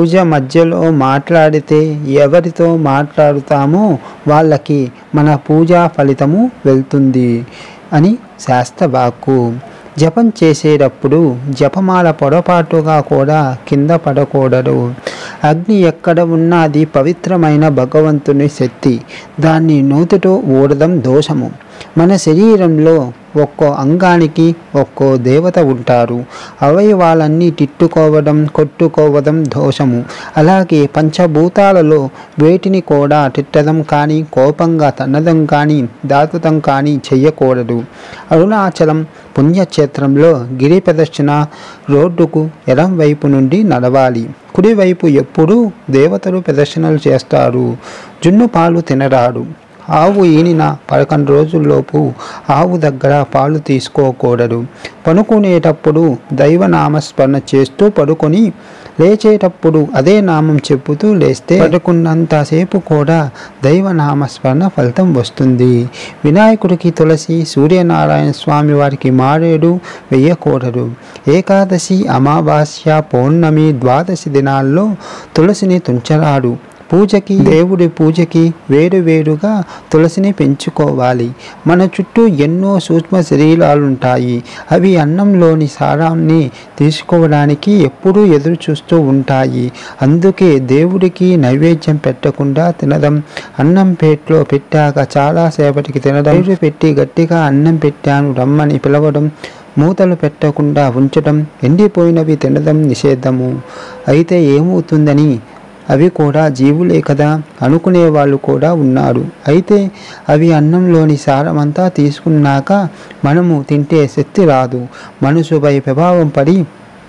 పూజ మధ్యలో మాట్లాడితే ఎవరితో మాట్లాడుతామో వాళ్ళకి మన పూజా ఫలితము వెళ్తుంది అని శాస్త్రవాక్కు జపం చేసేటప్పుడు జపమాల పొరపాటుగా కూడా కింద పడకూడదు అగ్ని ఎక్కడ ఉన్నా అది పవిత్రమైన భగవంతుని శక్తి దాన్ని నూతితో ఊడడం దోషము మన శరీరంలో ఒక్కో అంగానికి ఒక్కో దేవత ఉంటారు అవయవాలన్నీ తిట్టుకోవడం కొట్టుకోవడం దోషము అలాగే పంచభూతాలలో వేటిని కూడా తిట్టడం కానీ కోపంగా తన్నడం కానీ దాతుతం కానీ చెయ్యకూడదు అరుణాచలం పుణ్యక్షేత్రంలో గిరి ప్రదర్శన రోడ్డుకు ఎడం వైపు నుండి నడవాలి కుడివైపు ఎప్పుడూ దేవతలు ప్రదర్శనలు చేస్తారు జున్ను పాలు తినరాడు ఆవు ఈనిన పదకొండు రోజుల్లోపు ఆవు దగ్గర పాలు తీసుకోకూడదు పనుకునేటప్పుడు దైవనామస్మరణ చేస్తూ పడుకొని లేచేటప్పుడు అదే నామం చెప్పుతూ లేస్తే పడుకున్నంతసేపు కూడా దైవనామస్మరణ ఫలితం వస్తుంది వినాయకుడికి తులసి సూర్యనారాయణ స్వామి వారికి మారేడు వేయకూడదు ఏకాదశి అమావాస్య పౌర్ణమి ద్వాదశి దినాల్లో తులసిని తుంచరాడు పూజకి దేవుడి పూజకి వేరు వేరుగా తులసిని పెంచుకోవాలి మన చుట్టూ ఎన్నో సూక్ష్మ శరీరాలుంటాయి అవి అన్నంలోని సారాన్ని తీసుకోవడానికి ఎప్పుడూ ఎదురు చూస్తూ ఉంటాయి అందుకే దేవుడికి నైవేద్యం పెట్టకుండా తినడం అన్నం పేట్లో పెట్టాక చాలాసేపటికి తినడం నీరు పెట్టి గట్టిగా అన్నం పెట్టాను రమ్మని పిలవడం మూతలు పెట్టకుండా ఉంచడం ఎండిపోయినవి తినడం నిషేధము అయితే ఏమవుతుందని అవి కూడా జీవులే కదా అనుకునే వాళ్ళు కూడా ఉన్నారు అయితే అవి అన్నంలోని సారమంతా తీసుకున్నాక మనము తింటే శక్తి రాదు మనసుపై ప్రభావం పడి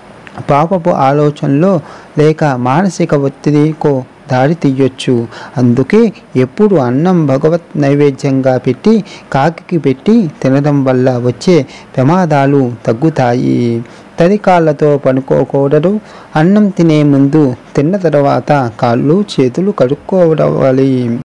పాపపు ఆలోచనలో లేక మానసిక ఒత్తిడికో దారి తీయొచ్చు అందుకే ఎప్పుడు అన్నం భగవత్ నైవేద్యంగా పెట్టి కాకికి పెట్టి తినడం వల్ల వచ్చే ప్రమాదాలు తగ్గుతాయి తడికాళ్ళతో పడుకోకూడదు అన్నం తినే ముందు తిన్న తర్వాత కాళ్ళు చేతులు కడుక్కోవాలి